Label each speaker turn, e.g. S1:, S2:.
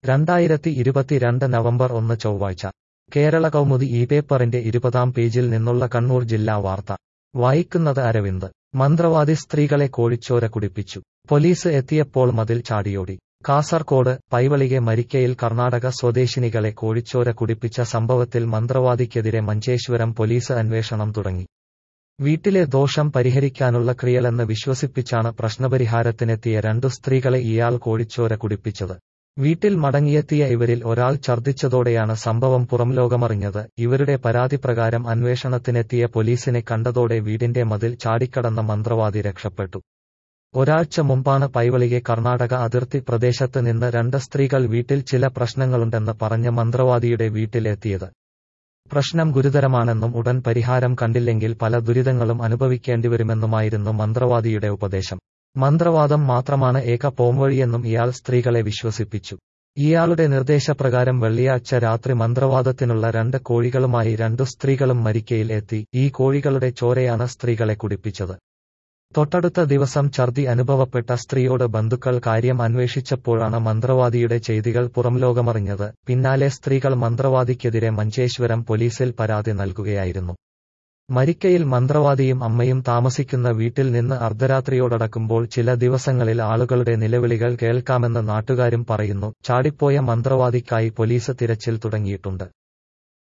S1: രണ്ടായിരത്തി ഇരുപത്തിരണ്ട് നവംബർ ഒന്ന് ചൊവ്വാഴ്ച കേരള കൗമുദി ഈ പേപ്പറിന്റെ ഇരുപതാം പേജിൽ നിന്നുള്ള കണ്ണൂർ ജില്ലാ വാർത്ത വായിക്കുന്നത് അരവിന്ദ് മന്ത്രവാദി സ്ത്രീകളെ കോഴിച്ചോര കുടിപ്പിച്ചു പോലീസ് എത്തിയപ്പോൾ മതിൽ ചാടിയോടി കാസർകോട് പൈവളികെ മരിക്കയിൽ കർണാടക സ്വദേശിനികളെ കോഴിച്ചോര കുടിപ്പിച്ച സംഭവത്തിൽ മന്ത്രവാദിക്കെതിരെ മഞ്ചേശ്വരം പോലീസ് അന്വേഷണം തുടങ്ങി വീട്ടിലെ ദോഷം പരിഹരിക്കാനുള്ള ക്രിയലെന്ന് വിശ്വസിപ്പിച്ചാണ് പ്രശ്നപരിഹാരത്തിനെത്തിയ രണ്ടു സ്ത്രീകളെ ഇയാൾ കോഴിച്ചോര കുടിപ്പിച്ചത് വീട്ടിൽ മടങ്ങിയെത്തിയ ഇവരിൽ ഒരാൾ ഛർദ്ദിച്ചതോടെയാണ് സംഭവം പുറംലോകമറിഞ്ഞത് ഇവരുടെ പരാതി പ്രകാരം അന്വേഷണത്തിനെത്തിയ പോലീസിനെ കണ്ടതോടെ വീടിന്റെ മതിൽ ചാടിക്കടന്ന മന്ത്രവാദി രക്ഷപ്പെട്ടു ഒരാഴ്ച മുമ്പാണ് പൈവളികെ കർണാടക അതിർത്തി പ്രദേശത്ത് നിന്ന് രണ്ട് സ്ത്രീകൾ വീട്ടിൽ ചില പ്രശ്നങ്ങളുണ്ടെന്ന് പറഞ്ഞ മന്ത്രവാദിയുടെ വീട്ടിലെത്തിയത് പ്രശ്നം ഗുരുതരമാണെന്നും ഉടൻ പരിഹാരം കണ്ടില്ലെങ്കിൽ പല ദുരിതങ്ങളും അനുഭവിക്കേണ്ടിവരുമെന്നുമായിരുന്നു മന്ത്രവാദിയുടെ ഉപദേശം മന്ത്രവാദം മാത്രമാണ് ഏക പോംവഴിയെന്നും ഇയാൾ സ്ത്രീകളെ വിശ്വസിപ്പിച്ചു ഇയാളുടെ നിർദ്ദേശപ്രകാരം വെള്ളിയാഴ്ച രാത്രി മന്ത്രവാദത്തിനുള്ള രണ്ട് കോഴികളുമായി രണ്ടു സ്ത്രീകളും മരിക്കയിൽ എത്തി ഈ കോഴികളുടെ ചോരയാണ് സ്ത്രീകളെ കുടിപ്പിച്ചത് തൊട്ടടുത്ത ദിവസം ഛർദി അനുഭവപ്പെട്ട സ്ത്രീയോട് ബന്ധുക്കൾ കാര്യം അന്വേഷിച്ചപ്പോഴാണ് മന്ത്രവാദിയുടെ ചെയ്തികൾ പുറംലോകമറിഞ്ഞത് പിന്നാലെ സ്ത്രീകൾ മന്ത്രവാദിക്കെതിരെ മഞ്ചേശ്വരം പോലീസിൽ പരാതി നൽകുകയായിരുന്നു മരിക്കയിൽ മന്ത്രവാദിയും അമ്മയും താമസിക്കുന്ന വീട്ടിൽ നിന്ന് അർദ്ധരാത്രിയോടടക്കുമ്പോൾ ചില ദിവസങ്ങളിൽ ആളുകളുടെ നിലവിളികൾ കേൾക്കാമെന്ന് നാട്ടുകാരും പറയുന്നു ചാടിപ്പോയ മന്ത്രവാദിക്കായി പോലീസ് തിരച്ചിൽ തുടങ്ങിയിട്ടുണ്ട്